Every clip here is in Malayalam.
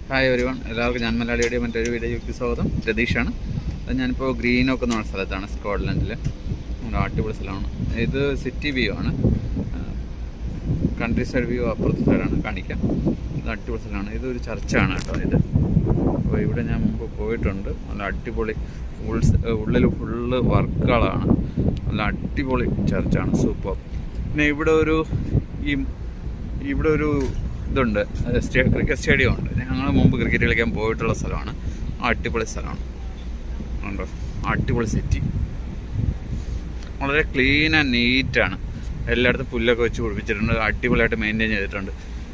ഹായ് ഒരു വൺ എല്ലാവർക്കും ഞാൻ മലയാളിയുടെ മറ്റൊരു വീഡിയോയ്ക്ക് സ്വാഗതം രതീഷാണ് അത് ഞാനിപ്പോൾ ഗ്രീനോക്ക് എന്ന് പറഞ്ഞ സ്ഥലത്താണ് സ്കോട്ട്ലൻഡിൽ ഒരു അടിപൊളി സ്ഥലമാണ് ഇത് സിറ്റി വ്യൂ ആണ് കൺട്രി സൈഡ് വ്യൂ അപ്പുറത്തെ സൈഡാണ് കാണിക്കാം ഇത് അടിപൊളി സ്ഥലമാണ് ഇതൊരു ചർച്ചാണ് കേട്ടോ ഇത് അപ്പോൾ ഇവിടെ ഞാൻ മുമ്പ് പോയിട്ടുണ്ട് നല്ല അടിപൊളി ഫുൾ ഉള്ളിൽ ഫുള്ള് വർക്കുകളാണ് നല്ല അടിപൊളി ചർച്ചാണ് സൂപ്പർ പിന്നെ ഇവിടെ ഒരു ഈ ഇവിടെ ഒരു ഇതുണ്ട് സ്റ്റേ ക്രിക്കറ്റ് സ്റ്റേഡിയം ഉണ്ട് ഞങ്ങൾ മുമ്പ് ക്രിക്കറ്റ് കളിക്കാൻ പോയിട്ടുള്ള സ്ഥലമാണ് ആ അടിപൊളി സ്ഥലമാണ് ഉണ്ടോ ആ അടിപൊളി സിറ്റി വളരെ ക്ലീൻ ആൻഡ് നീറ്റാണ് എല്ലായിടത്തും പുല്ലൊക്കെ വെച്ച് പിടിപ്പിച്ചിട്ടുണ്ട് അടിപൊളിയായിട്ട് മെയിൻറ്റെയിൻ ചെയ്തിട്ടുണ്ട്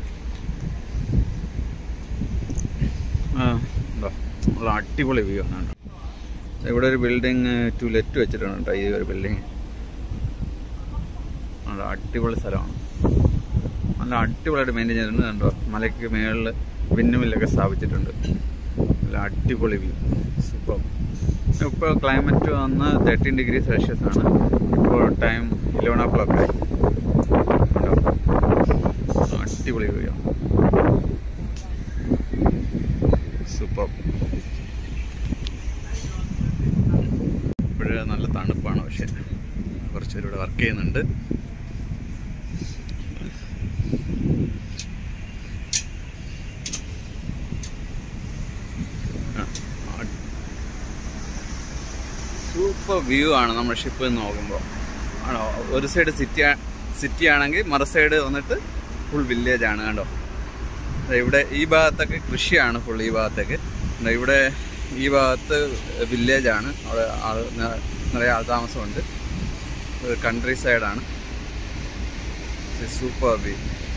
ആ, ഉണ്ടോ നല്ല അടിപൊളി വ്യൂ ആണ് കേട്ടോ ഇവിടെ ഒരു ബിൽഡിങ് ടു ലെറ്റ് വെച്ചിട്ടുണ്ട് കേട്ടോ ഈ ഒരു ബിൽഡിങ് നല്ല അടിപൊളി സ്ഥലമാണ് നല്ല അടിപൊളിയായിട്ട് മെയിൻറ്റെയിൻ ചെയ്തിട്ടുണ്ട് കണ്ടോ മലയ്ക്ക് മേളിൽ വിന്നുമില്ലൊക്കെ സ്ഥാപിച്ചിട്ടുണ്ട് നല്ല അടിപൊളി വ്യൂ സൂപ്പർ ഇപ്പോൾ ക്ലൈമറ്റ് വന്ന് തേർട്ടീൻ ഡിഗ്രി സെൽഷ്യസ് ആണ് ഇപ്പോൾ ടൈം ഇലവൻ ഓ ക്ലോക്ക് ആയി കണ്ടോ അടിപൊളി വ്യൂ ആണ് സൂപ്പർ ഇപ്പോഴേ നല്ല തണുപ്പാണ് പക്ഷേ കുറച്ചുപേര് ഇവിടെ വർക്ക് ചെയ്യുന്നുണ്ട് സൂപ്പർ വ്യൂ ആണ് നമ്മുടെ ഷിപ്പ് നോക്കുമ്പോൾ ആണോ ഒരു സൈഡ് സിറ്റി സിറ്റി ആണെങ്കിൽ മറു സൈഡ് വന്നിട്ട് ഫുൾ വില്ലേജ് ആണ് കണ്ടോ ദേ ഇവിടെ ഈ ഭാഗത്തൊക്കെ കൃഷിയാണ് ഫുൾ ഈ ഭാഗത്തേക്ക് ദേ ഇവിടെ ഈ ഭാഗത്ത് വില്ലേജ് ആണ് അവിടെ ആൾ ന- നിറയെ ആൾ താമസമുണ്ട് കൺട്രി സൈഡാണ് സൂപ്പർ വ്യൂ